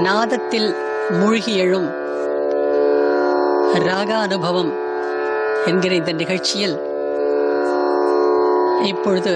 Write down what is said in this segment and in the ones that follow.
நாதத்தில் மூழ்கி எழும் ராக அனுபவம் என்கிற இந்த நிகழ்ச்சியில் இப்பொழுது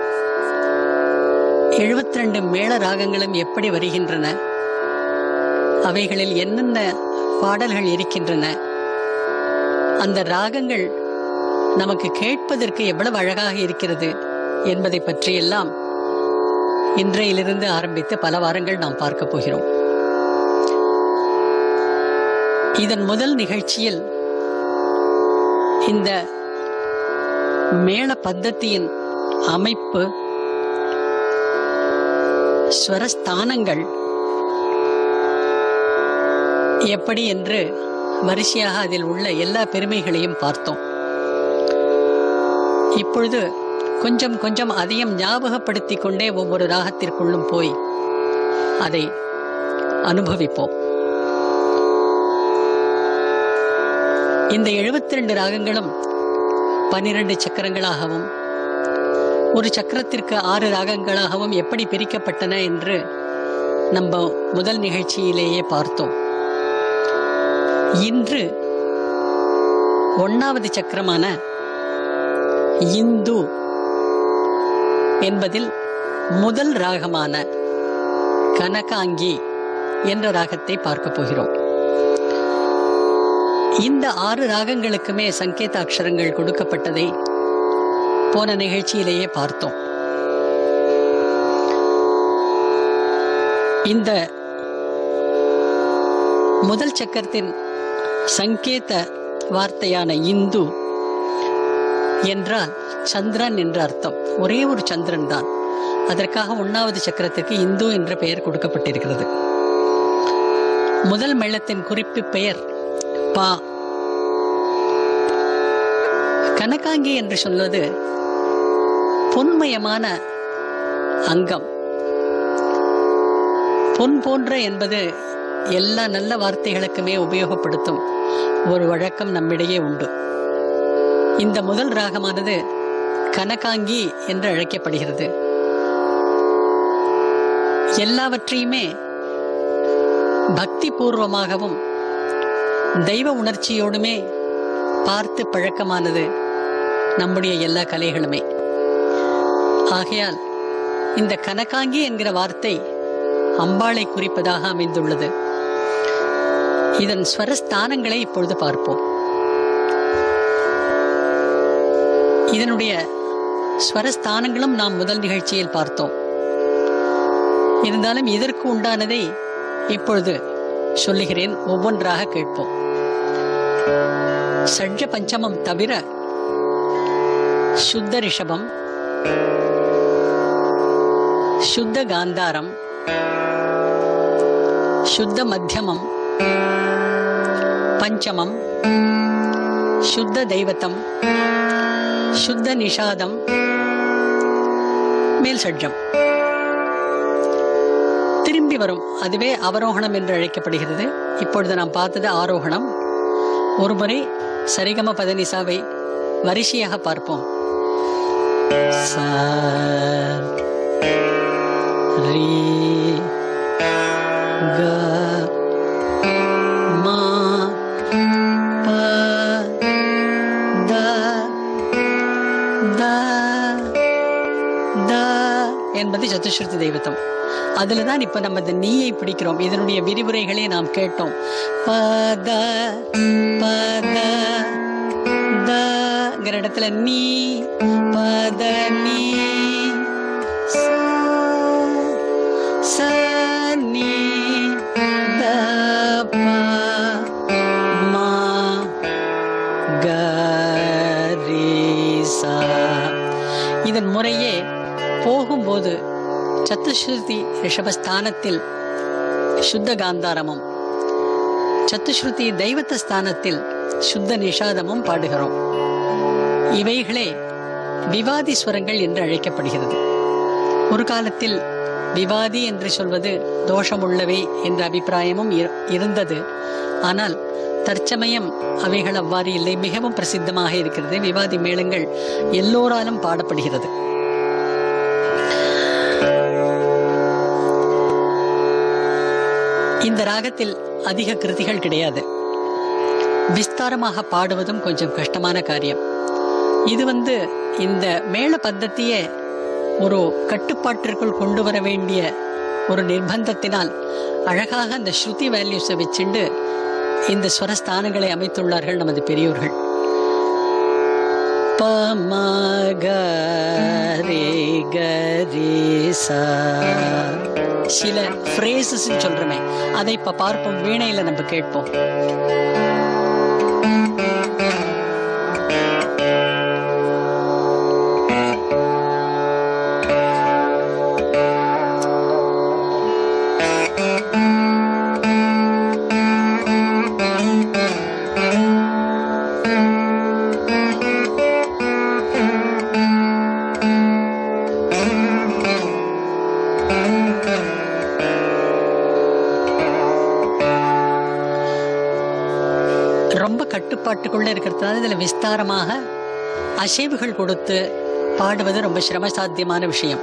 எழுபத்தி ரெண்டு மேள ராகங்களும் எப்படி வருகின்றன அவைகளில் என்னென்ன பாடல்கள் இருக்கின்றன அந்த ராகங்கள் நமக்கு கேட்பதற்கு எவ்வளவு அழகாக இருக்கிறது என்பதை பற்றியெல்லாம் இன்றையிலிருந்து ஆரம்பித்து பல வாரங்கள் நாம் பார்க்க போகிறோம் இதன் முதல் நிகழ்ச்சியில் இந்த மேள பத்தத்தியின் அமைப்பு ஸ்வரஸ்தானங்கள் எப்படி என்று வரிசையாக அதில் உள்ள எல்லா பெருமைகளையும் பார்த்தோம் இப்பொழுது கொஞ்சம் கொஞ்சம் அதையும் ஞாபகப்படுத்திக் கொண்டே ஒவ்வொரு ராகத்திற்குள்ளும் போய் அதை அனுபவிப்போம் இந்த எழுபத்தி ரெண்டு ராகங்களும் பன்னிரண்டு சக்கரங்களாகவும் ஒரு சக்கரத்திற்கு ஆறு ராகங்களாகவும் எப்படி பிரிக்கப்பட்டன என்று நம்ம முதல் நிகழ்ச்சியிலேயே பார்த்தோம் இன்று ஒன்னாவது சக்கரமான இந்து என்பதில் முதல் ராகமான கனகாங்கி என்ற ராகத்தை பார்க்க போகிறோம் இந்த ஆறு ராகங்களுக்குமே சங்கேத அக்ஷரங்கள் கொடுக்கப்பட்டதை போன நிகழ்ச்சியிலேயே பார்த்தோம் இந்த முதல் சக்கரத்தின் சங்கேத வார்த்தையான இந்து என்றால் சந்திரன் என்ற அர்த்தம் ஒரே ஒரு சந்திரன் தான் அதற்காக ஒன்னாவது சக்கரத்திற்கு இந்து என்ற பெயர் கொடுக்கப்பட்டிருக்கிறது முதல் மேளத்தின் குறிப்பு பெயர் பா கனகாங்கி என்று சொல்வது பொன்மயமான அங்கம் பொன் போன்ற என்பது எல்லா நல்ல வார்த்தைகளுக்குமே உபயோகப்படுத்தும் ஒரு வழக்கம் நம்மிடையே உண்டு இந்த முதல் ராகமானது கனகாங்கி என்று அழைக்கப்படுகிறது எல்லாவற்றையுமே பக்தி பூர்வமாகவும் தெய்வ உணர்ச்சியோடுமே பார்த்து பழக்கமானது நம்முடைய எல்லா கலைகளுமே ஆகையால் இந்த கனகாங்கி என்கிற வார்த்தை அம்பாளை குறிப்பதாக அமைந்துள்ளது இதன் ஸ்வரஸ்தானங்களை இப்பொழுது பார்ப்போம் இதனுடைய ஸ்வரஸ்தானங்களும் நாம் முதல் நிகழ்ச்சியில் பார்த்தோம் இருந்தாலும் இதற்கு உண்டானதை இப்பொழுது சொல்லுகிறேன் ஒவ்வொன்றாக கேட்போம் சட்ஜ பஞ்சமம் தவிர சுத்த ரிஷபம் சுத்த காந்தாரம் சுத்த மத்தியமம் பஞ்சமம் சுத்த தெய்வத்தம் சுத்த நிஷாதம் மேல் சட்ஜம் திரும்பி வரும் அதுவே அவரோகணம் என்று அழைக்கப்படுகிறது இப்பொழுது நாம் பார்த்தது ஆரோகணம் ஒருமுறை சரிகம பதனிசாவை வரிசையாக பார்ப்போம் ச ரீ க மா ப த த த என்பது சத்துஸ்ருதி தெய்வத்தம் அதுல தான் இப்ப நம்ம இந்த நீயை பிடிக்கிறோம் இதனுடைய விரிவுரைகளை நாம் கேட்டோம் பத பத தங்கிற இடத்துல நீ பத நீ ச, ச, நீ, த, ப, மா, க, ரி, சா. இதன் முறையே போகும்போது சத்துஸ்ருதி ரிஷபஸ்தானத்தில் சுத்த காந்தாரமும் சத்துஸ்ருதி தெய்வத்த ஸ்தானத்தில் சுத்த நிஷாதமும் பாடுகிறோம் இவைகளே விவாதி ஸ்வரங்கள் என்று அழைக்கப்படுகிறது ஒரு காலத்தில் விவாதி என்று சொல்வது தோஷமுள்ளவை என்ற அபிப்பிராயமும் இரு- இருந்தது ஆனால் தற்சமயம் அவைகள் அவ்வாறு இல்லை மிகவும் பிரசித்தமாக இருக்கிறது விவாதி மேளங்கள் எல்லோராலும் பாடப்படுகிறது இந்த ராகத்தில் அதிக கிருதிகள் கிடையாது விஸ்தாரமாக பாடுவதும் கொஞ்சம் கஷ்டமான காரியம் இது வந்து இந்த மேள பద్ధதியை ஒரு கட்டுப்பாட்டிற்குள் கொண்டு வர வேண்டிய ஒரு நிர்பந்தத்தினால் அழகாக அந்த ஸ்ருதி வேல்யூஸை வச்சுண்டு இந்த ஸ்வரஸ்தானங்களை அமைத்துள்ளார்கள் நமது பெரியோர்கள் பமகரே கரிசா சில ஃப்ரேசஸ் சொல்றமே அதை இப்ப பார்ப்போம் வீணையில நம்ம கேட்போம் ரொம்ப கட்டுப்பாட்டுக்குள்ள இருக்கிறதுனால இதுல விஸ்தாரமாக அசைவுகள் கொடுத்து பாடுவது ரொம்ப சிரம சாத்தியமான விஷயம்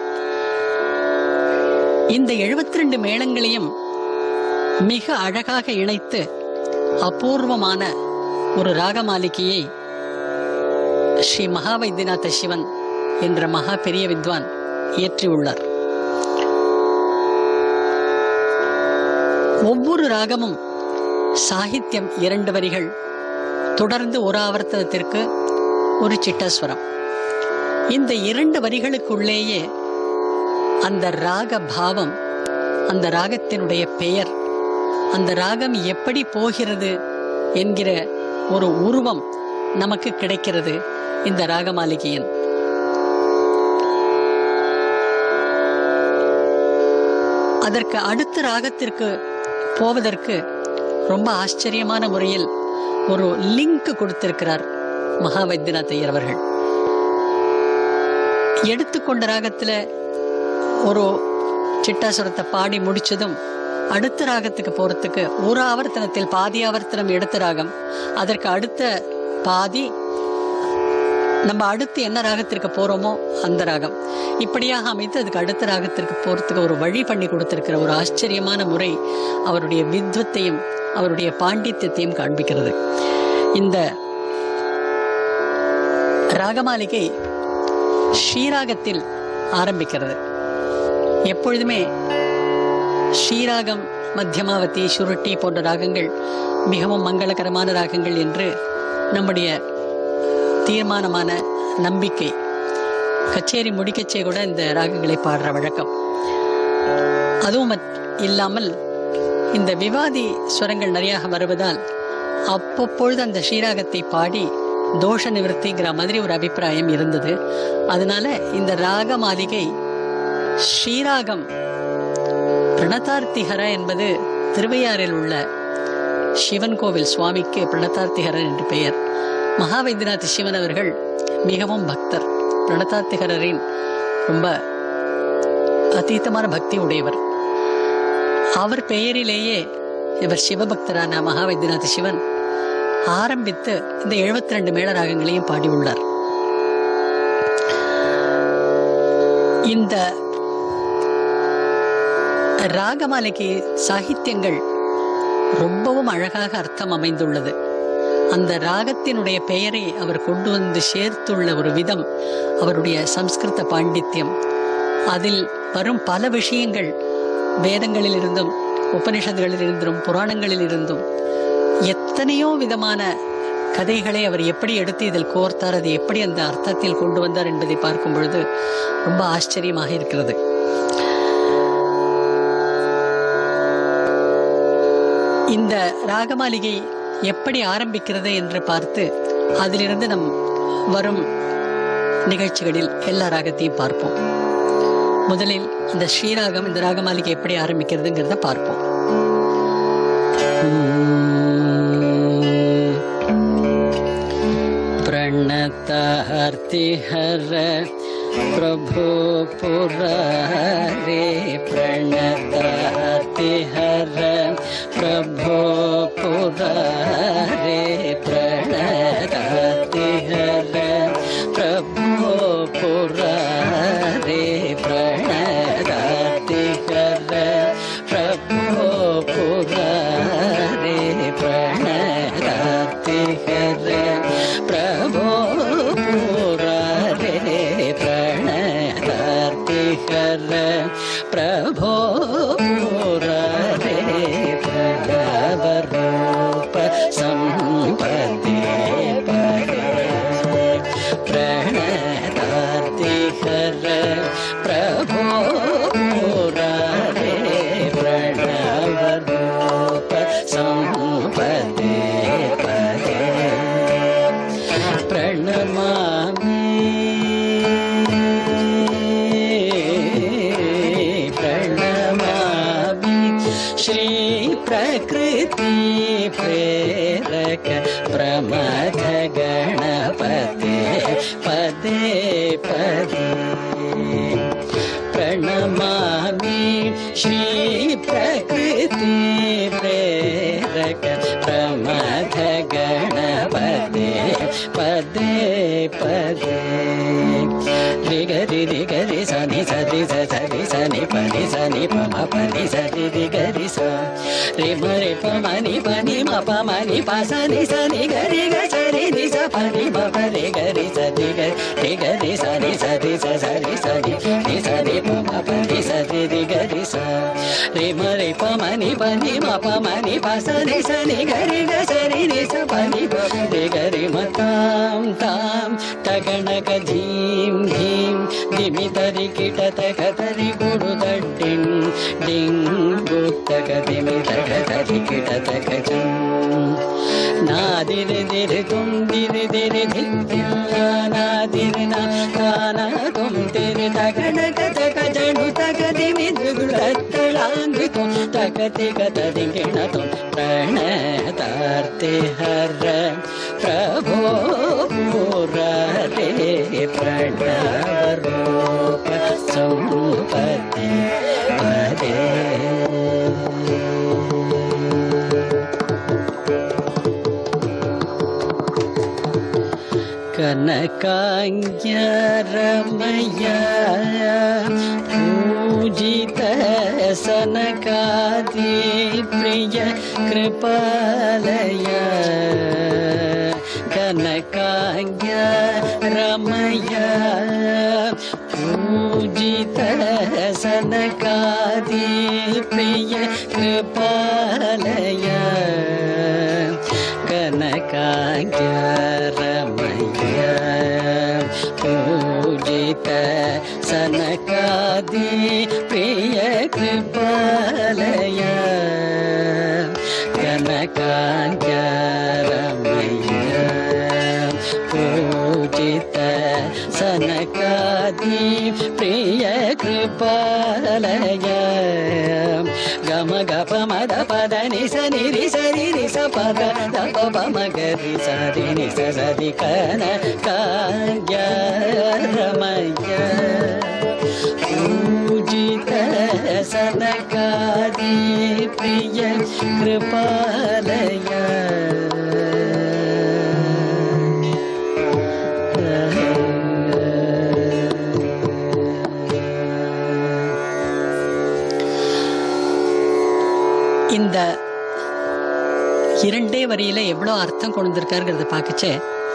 இந்த 72 ரெண்டு மேளங்களையும் மிக அழகாக இணைத்து அபூர்வமான ஒரு ராகமாலிகையை ஸ்ரீ மகாவைத்தியநாத சிவன் என்ற மகா பெரிய வித்வான் இயற்றியுள்ளார் ஒவ்வொரு ராகமும் சாகித்யம் இரண்டு வரிகள் தொடர்ந்து ஒரு ஆவர்த்தனத்திற்கு ஒரு சிட்டஸ்வரம் இந்த இரண்டு வரிகளுக்குள்ளேயே அந்த ராக பாவம் அந்த ராகத்தினுடைய பெயர் அந்த ராகம் எப்படி போகிறது என்கிற ஒரு உருவம் நமக்கு கிடைக்கிறது இந்த ராகமாளிகையின் அதற்கு அடுத்த ராகத்திற்கு போவதற்கு ரொம்ப ஆச்சரியமான முறையில் ஒரு லிங்க் கொடுத்திருக்கிறார் மகா வைத்தியநாத் ஐயர் அவர்கள் எடுத்துக்கொண்ட ராகத்துல ஒரு சிட்டாசுரத்தை பாடி முடிச்சதும் அடுத்த ராகத்துக்கு போறதுக்கு ஒரு ஆவர்த்தனத்தில் பாதி ஆவர்த்தனம் எடுத்த ராகம் அதற்கு அடுத்த பாதி நம்ம அடுத்து என்ன ராகத்திற்கு போறோமோ அந்த ராகம் இப்படியாக அமைத்து அதுக்கு அடுத்த ராகத்திற்கு போறதுக்கு ஒரு வழி பண்ணி கொடுத்திருக்கிற ஒரு ஆச்சரியமான முறை அவருடைய வித்வத்தையும் அவருடைய பாண்டித்யத்தையும் காண்பிக்கிறது இந்த ராகமாளிகை ஸ்ரீராகத்தில் ஆரம்பிக்கிறது எப்பொழுதுமே ஸ்ரீராகம் மத்தியமாவதி சுருட்டி போன்ற ராகங்கள் மிகவும் மங்களகரமான ராகங்கள் என்று நம்முடைய தீர்மானமான நம்பிக்கை கச்சேரி முடிக்கச்சே கூட இந்த ராகங்களை பாடுற வழக்கம் அதுவும் மத்- இல்லாமல் இந்த விவாதி ஸ்வரங்கள் நிறையாக வருவதால் அப்பப்பொழுது அந்த ஸ்ரீராகத்தை பாடி தோஷ நிவர்த்திங்கிற மாதிரி ஒரு அபிப்பிராயம் இருந்தது அதனால இந்த ராக மாளிகை ஸ்ரீராகம் பிரணதார்த்திஹர என்பது திருவையாறில் உள்ள சிவன் கோவில் சுவாமிக்கு பிரணதார்த்திஹரன் என்று பெயர் மகாவைத்தியநாத் சிவன் அவர்கள் மிகவும் பக்தர் பிரணதார்த்திகரின் ரொம்ப அதீதமான பக்தி உடையவர் அவர் பெயரிலேயே இவர் சிவபக்தரான மகாவைத்தியநாத சிவன் ஆரம்பித்து இந்த 72 ரெண்டு மேள ராகங்களையும் பாடியுள்ளார் இந்த ராகமாலைக்கு சாகித்யங்கள் ரொம்பவும் அழகாக அர்த்தம் அமைந்துள்ளது அந்த ராகத்தினுடைய பெயரை அவர் கொண்டு வந்து சேர்த்துள்ள ஒரு விதம் அவருடைய சம்ஸ்கிருத பாண்டித்யம் அதில் வரும் பல விஷயங்கள் வேதங்களில் இருந்தும் உபனிஷத்துகளில் இருந்தும் புராணங்களில் இருந்தும் எத்தனையோ விதமான கதைகளை அவர் எப்படி எடுத்து இதில் கோர்த்தார் அது எப்படி அந்த அர்த்தத்தில் கொண்டு வந்தார் என்பதை பார்க்கும் பொழுது ரொம்ப ஆச்சரியமாக இருக்கிறது இந்த ராகமாளிகை எப்படி ஆரம்பிக்கிறது என்று பார்த்து அதிலிருந்து நம் வரும் நிகழ்ச்சிகளில் எல்லா ராகத்தையும் பார்ப்போம் முதலில் இந்த ஸ்ரீராகம் இந்த ராகமாளிகை எப்படி ஆரம்பிக்கிறதுங்கிறத பார்ப்போம் प्रणतार्तिहर प्रभो पुरारे प्रणतार्तिहर प्रभो पुरारे प्रणतार्तिहर प्रभो पुरारे प्रणतार्तिहर प्रभो पुरा हर प्रभो मुरारे प्रणवरूप सम्पदे परे प्रणतार्ति हर प्रभो मुरारे प्रणवरूप सम्पदे परे प्रणमामि प्रणमामि श्रीप्रकृति प्रेरक प्रमथ गणपते पदे पदे प्रणमामि श्रीप्रकृति प्रेरक प्रमथ गणपते पदे पदे రిగరి రిగరి సని సది సరి సని పని సని పమ పని సరి రిగరి స రి మరి పమని పని మ పమని ప సని సని గరి గ సరి ని స పని మ పరి గరి సరి గ రి గరి సని సరి స సరి సని ని సరి పమ పని సరి రి గరి స రి మరి పమని పని మ పమని ప సని సని గరి గ సరి ని స పని ప రి గరి మ తాం తాం తగణక ధీం ధీం దిమితరి కిటత కతరి గుడు దడ్డిం డింగుత్తక దిమితక తరి కిటత కజం నాదిరి దిరి తుం దిరి దిరి ధిత్యానాదిరి నాన తుం తిరి తగణక తక జడు తక దిమి దిగుడత్తళాంగి తుం తక తిక తరి గిణ తుం ప్రణతార్తి హర ప్రభో మురారే ప్రణవరూప సంపతి పదే कनकाङ्ग्यरमय पूजित सनकादि प्रिय कृपालय कनकाङ्ग्यरमय पूजित सनकादि प्रिय कृपालय कनकाङ्ग्यरमय पूजित सनकादि प्रिय कृपालय कनकाङ्ग्यरमय पूजित सनकादि प्रिय कृपालय गम गप मद पद नि स नि रि स रि रि स पद द प प म ग रि स रि नि स स रि कन काव्य रमय पूजित सनकादि प्रिय कृपालय இந்த இரண்டே வரியில எவ்வளோ அர்த்தம் கொண்டு வந்திருக்காருங்கிறத பார்க்கச்சே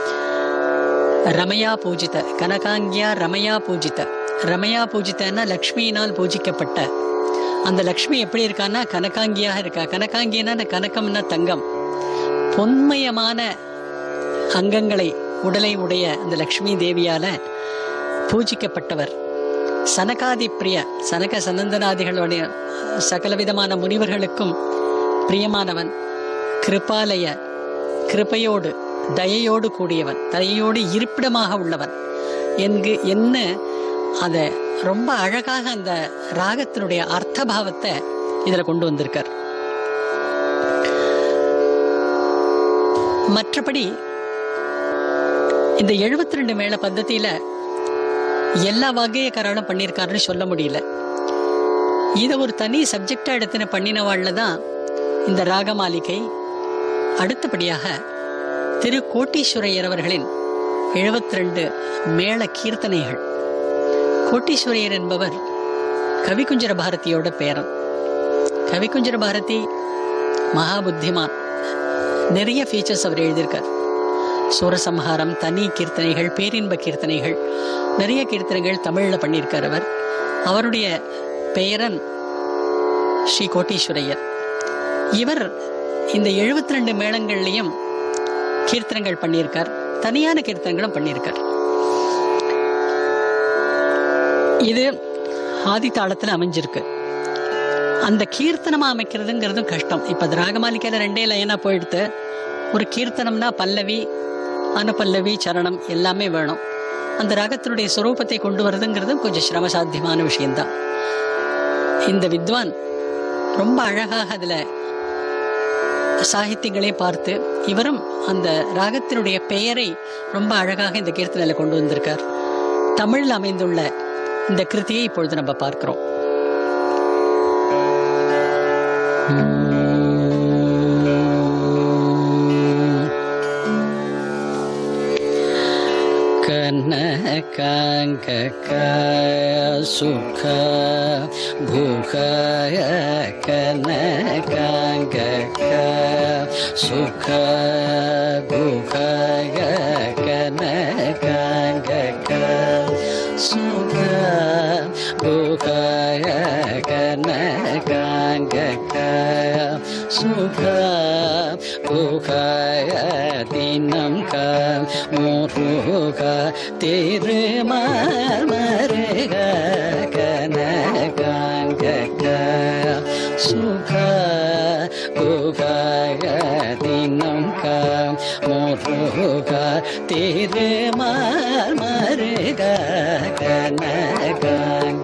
ரமயா பூஜித கனகாங்கியா ரமயா பூஜித ரமயா பூஜித்தன்னா லக்ஷ்மியினால் பூஜிக்கப்பட்ட அந்த லக்ஷ்மி எப்படி இருக்கான்னா கனகாங்கியாக இருக்கா கனகாங்கியனா கனகம்னா தங்கம் பொன்மயமான அங்கங்களை உடலை உடைய அந்த லக்ஷ்மி தேவியால பூஜிக்கப்பட்டவர் சனகாதி பிரிய சனக சனந்தனாதிகளுடைய சகலவிதமான முனிவர்களுக்கும் பிரியமானவன் கிருபாலய கிருபையோடு தயையோடு கூடியவன் தயையோடு இருப்பிடமாக உள்ளவன் என்கு என்ன அதை ரொம்ப அழகாக அந்த ராகத்தினுடைய அர்த்த பாவத்தை இதில் கொண்டு வந்திருக்கார் மற்றபடி இந்த 72 ரெண்டு மேள பద్ధதியில எல்லா வகையக்காரனும் பண்ணியிருக்காருன்னு சொல்ல முடியல இதை ஒரு தனி சப்ஜெக்டா எடுத்துன்னு பண்ணினவாழ்ல தான் இந்த ராகமாலிகை அடுத்தபடியாக திரு கோட்டீஸ்வரையர் அவர்களின் 72 ரெண்டு மேள கீர்த்தனைகள் கோட்டீஸ்வரையர் என்பவர் கவிகுஞ்சர பாரதியோட பேரன் கவிகுஞ்சர பாரதி மகாபுத்திமான் நிறைய ஃபீச்சர்ஸ் அவர் எழுதியிருக்கார் சூரசம்ஹாரம் தனி கீர்த்தனைகள் பேரின்ப கீர்த்தனைகள் நிறைய கீர்த்தனைகள் தமிழில் பண்ணியிருக்கார் அவர் அவருடைய பேரன் ஸ்ரீ கோட்டீஸ்வரையர் இவர் இந்த 72 ரெண்டு மேளங்கள்லையும் கீர்த்தனங்கள் பண்ணியிருக்கார் தனியான கீர்த்தனங்களும் பண்ணியிருக்கார் இது ஆதி தாளத்துல அமைஞ்சிருக்கு அந்த கீர்த்தனமா அமைக்கிறதுங்கிறதும் கஷ்டம் இப்ப அது ராகமாலிக்கையில ரெண்டே லைனா போயிடுத்து ஒரு கீர்த்தனம்னா பல்லவி அனுபல்லவி சரணம் எல்லாமே வேணும் அந்த ராகத்தினுடைய சுரூபத்தை கொண்டு வர்றதுங்கிறதும் கொஞ்சம் சிரமசாத்தியமான விஷயம்தான் இந்த வித்வான் ரொம்ப அழகாக அதுல சாகித்யங்களை பார்த்து இவரும் அந்த ராகத்தினுடைய பெயரை ரொம்ப அழகாக இந்த கீர்த்தனையில கொண்டு வந்திருக்கார் தமிழில் அமைந்துள்ள இந்த கிருதியை இப்பொழுது நம்ம பார்க்கிறோம் கனகாங்க சுக புக கனகாங்க சுக புக கனகாங்க சுக புக கனகாங்க சுக புக தினம் க முருக திருமருக கனகாங்க சுக புக தினம் க முருக திருமருக கனகாங்க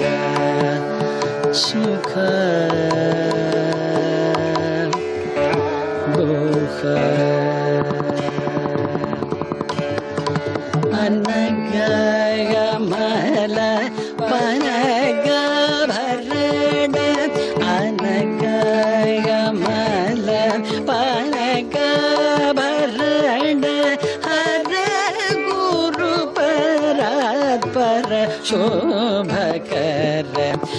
சுக அனகமல பனக பரண அனகமல பனக பரண ஹர குரு பராத் பர சோபகர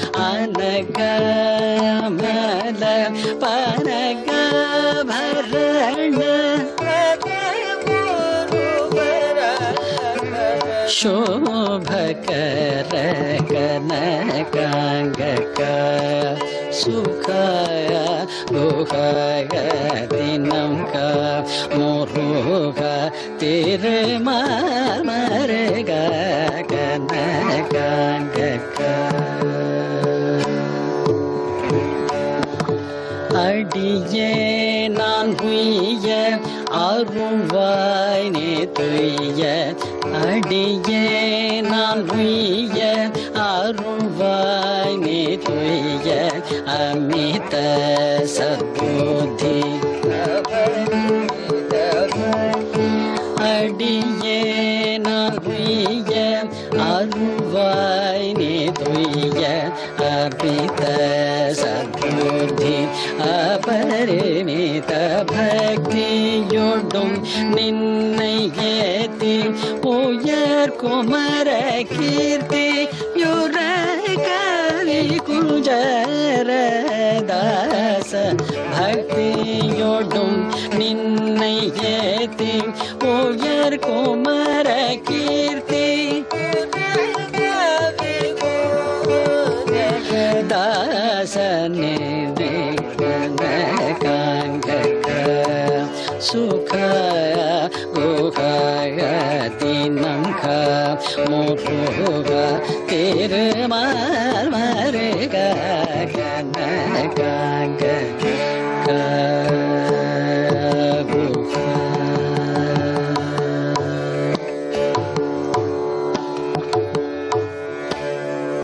அனகமல பனக பரண ಶೋಭಕರ ಕನಕಾಂಗ ಸುಖ ಗುಹಗ ದಿನಂಕ ಮುರುಗ ತಿರುಮರ್ಗ ಕನಕಾಂಗ அடியே நான் உய்ய அருள்வாய் நே துய்ய அடியே நான் உய்ய அருள்வாய் நே துய்ய அமித சத்புத்தி அடியே நான் உய்ய அருள்வாய் நே துய்ய அபித சத்புத்தி அபரிமித பக்தியோடும் நின்னை ஏத்தி உயர் குமர கீர்த்தி யுர கவி குஞ்சரதாச பக்தியோடும் நின்னை ஏத்தி உயர் குமர கீர்த்தி தாசனே காங்க சுக குகாய தினம் க முருக திருமால் மருக கன காங்க